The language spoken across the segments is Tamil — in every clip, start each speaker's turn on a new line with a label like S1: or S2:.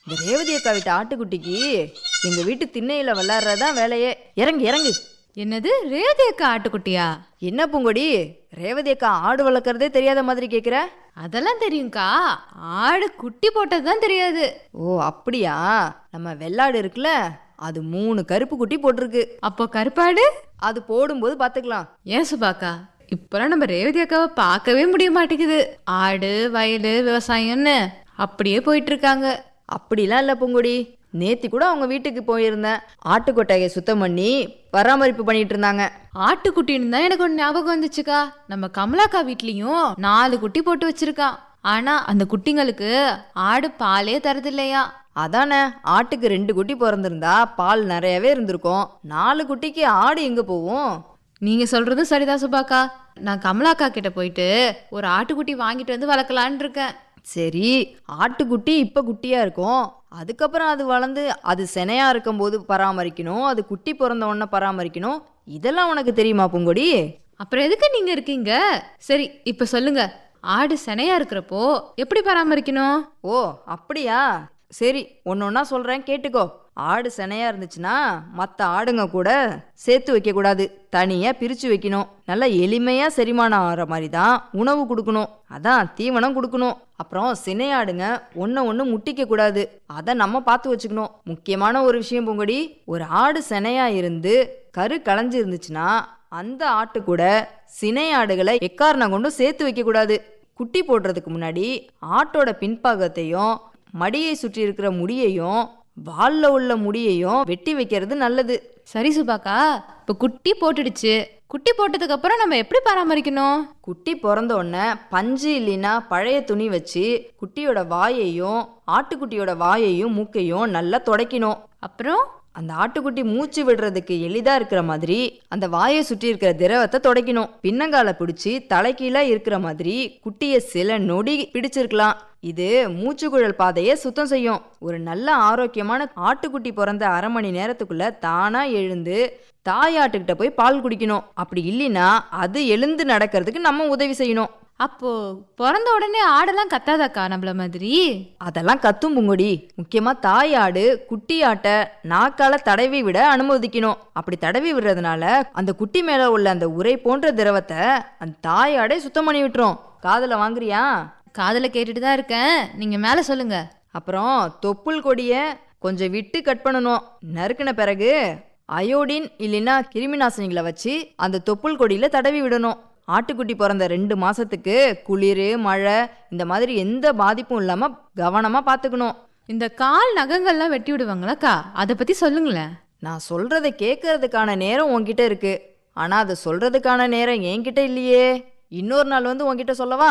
S1: இந்த ரேவதி அக்கா வீட்டு ஆட்டுக்குட்டிக்கு எங்க வீட்டு திண்ணையில விளையாடுறதுதான் வேலையே இறங்கு இறங்கு
S2: என்னது ரேவதி அக்கா ஆட்டுக்குட்டியா
S1: என்ன பூங்கொடி ரேவதி அக்கா ஆடு வளர்க்குறதே தெரியாத மாதிரி கேக்குற
S2: அதெல்லாம் தெரியும்க்கா ஆடு குட்டி போட்டது தான் தெரியாது
S1: ஓ அப்படியா நம்ம வெள்ளாடு இருக்குல்ல அது மூணு கருப்பு குட்டி போட்டிருக்கு
S2: அப்போ கருப்பாடு
S1: அது போடும்போது பாத்துக்கலாம்
S2: ஏன் சுபாக்கா இப்பெல்லாம் நம்ம ரேவதி அக்காவை பார்க்கவே முடிய மாட்டேங்குது ஆடு வயல் விவசாயம்னு அப்படியே போயிட்டு இருக்காங்க
S1: அப்படிலாம் இல்லை பூங்கொடி நேத்தி கூட அவங்க வீட்டுக்கு போயிருந்தேன் ஆட்டுக்கொட்டையை சுத்தம் பண்ணி பராமரிப்பு பண்ணிட்டு இருந்தாங்க
S2: ஆட்டுக்குட்டின்னு தான் எனக்கு ஒரு ஞாபகம் வந்துச்சுக்கா நம்ம கமலாக்கா வீட்லயும் நாலு குட்டி போட்டு வச்சிருக்கான் ஆனா அந்த குட்டிங்களுக்கு ஆடு பாலே தரது இல்லையா
S1: அதானே ஆட்டுக்கு ரெண்டு குட்டி பிறந்திருந்தா பால் நிறையவே இருந்திருக்கும் நாலு குட்டிக்கு ஆடு எங்க போகும்
S2: நீங்க சொல்றதும் சரிதான் சுபாக்கா நான் கமலாக்கா கிட்ட போயிட்டு ஒரு ஆட்டுக்குட்டி வாங்கிட்டு வந்து வளர்க்கலான்னு இருக்கேன்
S1: சரி ஆட்டுக்குட்டி இப்ப குட்டியா இருக்கும் அதுக்கப்புறம் அது வளர்ந்து அது செனையா இருக்கும்போது பராமரிக்கணும் அது குட்டி பிறந்த உடனே பராமரிக்கணும் இதெல்லாம் உனக்கு தெரியுமா பூங்கொடி
S2: அப்புறம் எதுக்கு நீங்க இருக்கீங்க சரி இப்ப சொல்லுங்க ஆடு செனையா இருக்கிறப்போ எப்படி பராமரிக்கணும்
S1: ஓ அப்படியா சரி ஒன்னொன்னா சொல்றேன் கேட்டுக்கோ ஆடு செனையா இருந்துச்சுன்னா மற்ற ஆடுங்க கூட சேர்த்து வைக்க கூடாது தனியா பிரிச்சு வைக்கணும் நல்லா எளிமையா செரிமானம் ஆகிற மாதிரி தான் உணவு கொடுக்கணும் அதான் தீவனம் கொடுக்கணும் அப்புறம் சினையாடுங்க ஒன்று ஒன்று முட்டிக்க கூடாது அதை நம்ம பார்த்து வச்சுக்கணும் முக்கியமான ஒரு விஷயம் பூங்கொடி ஒரு ஆடு செனையா இருந்து கரு களைஞ்சு இருந்துச்சுன்னா அந்த ஆட்டு கூட சினை ஆடுகளை எக்காரணம் கொண்டும் சேர்த்து வைக்க கூடாது குட்டி போடுறதுக்கு முன்னாடி ஆட்டோட பின்பாகத்தையும் மடியை சுற்றி இருக்கிற முடியையும் வால்ல உள்ள முடியையும் வெட்டி வைக்கிறது நல்லது
S2: சரி சுபாக்கா இப்ப குட்டி போட்டுடுச்சு குட்டி போட்டதுக்கு அப்புறம் நம்ம எப்படி பராமரிக்கணும்
S1: குட்டி பிறந்த உடனே பஞ்சு இல்லைன்னா பழைய துணி வச்சு குட்டியோட வாயையும் ஆட்டுக்குட்டியோட வாயையும் மூக்கையும் நல்லா துடைக்கணும்
S2: அப்புறம்
S1: அந்த ஆட்டுக்குட்டி மூச்சு விடுறதுக்கு எளிதா இருக்கிற மாதிரி அந்த வாயை சுற்றி இருக்கிற திரவத்தை துடைக்கணும் பின்னங்கால பிடிச்சி தலைகீழா இருக்கிற மாதிரி குட்டியை சில நொடி பிடிச்சிருக்கலாம் இது மூச்சுக்குழல் பாதையை சுத்தம் செய்யும் ஒரு நல்ல ஆரோக்கியமான ஆட்டுக்குட்டி பிறந்த அரை மணி நேரத்துக்குள்ள தானா எழுந்து தாயாட்டுக்கிட்ட போய் பால் குடிக்கணும் அப்படி இல்லைன்னா அது எழுந்து நடக்கிறதுக்கு நம்ம உதவி செய்யணும்
S2: அப்போ பிறந்த உடனே ஆடெல்லாம் கத்தாதாக்கா நம்மள மாதிரி
S1: அதெல்லாம் கத்தும் பூங்கொடி முக்கியமா தாயாடு குட்டி ஆட்டை நாக்கால தடவி விட அனுமதிக்கணும் அப்படி தடவி விடுறதுனால அந்த குட்டி மேல உள்ள அந்த உரை போன்ற திரவத்தை அந்த தாயாடே சுத்தம் பண்ணி விட்டுரும் காதுல வாங்குறியா
S2: காதுல கேட்டுட்டு தான் இருக்கேன் நீங்க மேல சொல்லுங்க
S1: அப்புறம் தொப்புள் கொடியை கொஞ்சம் விட்டு கட் பண்ணணும் நறுக்கின பிறகு அயோடின் இல்லைன்னா கிருமி நாசினிகளை வச்சு அந்த தொப்புள் கொடியில தடவி விடணும் ஆட்டுக்குட்டி பிறந்த ரெண்டு மாசத்துக்கு குளிர் மழை இந்த மாதிரி எந்த பாதிப்பும் இல்லாம கவனமா பார்த்துக்கணும்
S2: இந்த கால் நகங்கள்லாம் வெட்டி விடுவாங்களாக்கா அதை பத்தி சொல்லுங்களேன்
S1: நான் சொல்றதை கேட்கறதுக்கான நேரம் உன்கிட்ட இருக்கு ஆனா அதை சொல்றதுக்கான நேரம் என்கிட்ட இல்லையே இன்னொரு நாள் வந்து உன்கிட்ட சொல்லவா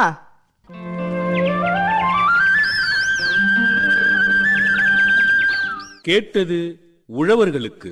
S3: கேட்டது உழவர்களுக்கு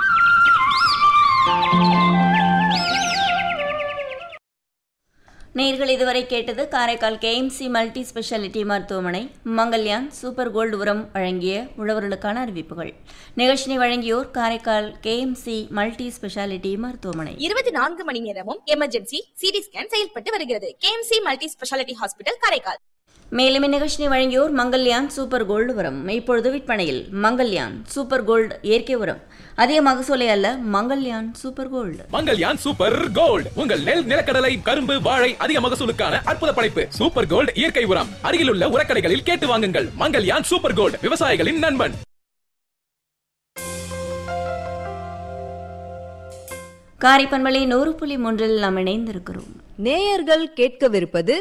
S4: நேர்கள் இதுவரை கேட்டது காரைக்கால் கேஎம்சி மல்டி ஸ்பெஷாலிட்டி மருத்துவமனை மங்கல்யான் சூப்பர் கோல்டு உரம் வழங்கிய உழவர்களுக்கான அறிவிப்புகள் நிகழ்ச்சியை வழங்கியோர் காரைக்கால் கேஎம்சி மல்டி ஸ்பெஷாலிட்டி மருத்துவமனை
S5: இருபத்தி நான்கு மணி நேரமும் எமர்ஜென்சி சிடி ஸ்கேன் செயல்பட்டு வருகிறது KMC multi speciality hospital Karaikal
S4: மேலும் இந்நிகழ்ச்சியை வழங்கியோர் மங்கல்யான் சூப்பர் கோல்டு உரம் இப்பொழுது விற்பனையில் மங்கல்யான் சூப்பர் கோல்டு இயற்கை உரம் அதிக மகசூலை அல்ல Mangalyaan super gold
S6: Mangalyaan super gold உங்கள் நெல் நிலக்கடலை கரும்பு வாழை அதிக மகசூலுக்கான அற்புத படைப்பு சூப்பர் கோல்ட் இயற்கை உரம் அருகிலுள்ள உரக்கடைகளில் கேட்டு வாங்குங்கள் மங்கல்யான் சூப்பர் கோல்ட் விவசாயிகளின் நண்பன்
S4: காரைப்பண்பளை நூறு புள்ளி மூன்றில் நாம் இணைந்திருக்கிறோம்
S1: நேயர்கள் கேட்கவிருப்பது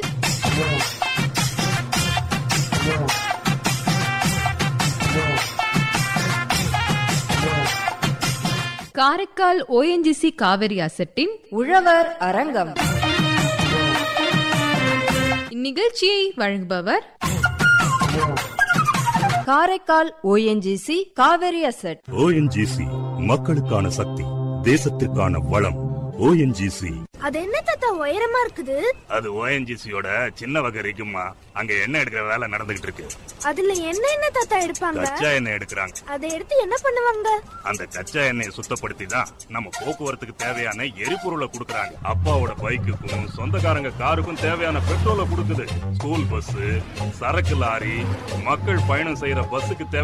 S2: காரைக்கால் ஓஎன்ஜிசி காவிரி அசட்டின்
S1: உழவர் அரங்கம்
S2: இந்நிகழ்ச்சியை வழங்குபவர்
S1: Karaikal ONGC Kaveri asset
S7: ONGC மக்களுக்கான சக்தி தேசத்திற்கான வளம் ஓஎன்ஜிசி
S8: அது என்ன தாத்தா உயரமா இருக்குது
S7: அது ஓஎன்ஜிசியோட சின்ன வகை இருக்குமா அங்க எண்ணெய் எடுக்கிற வேலை நடந்துகிட்டு இருக்கு
S8: அதுல என்ன என்ன தாத்தா எடுப்பாங்க
S7: கச்சா எண்ணெய் எடுக்கிறாங்க
S8: அதை எடுத்து என்ன பண்ணுவாங்க
S7: அந்த கச்சா எண்ணெயை சுத்தப்படுத்தி தான் நம்ம போக்குவரத்துக்கு தேவையான எரிபொருளை கொடுக்கறாங்க அப்பாவோட பைக்குக்கும் சொந்தக்காரங்க காருக்கும் தேவையான பெட்ரோலை கொடுக்குது ஸ்கூல் பஸ் சரக்கு லாரி மக்கள் பயணம் செய்யற பஸ்ஸுக்கு தேவை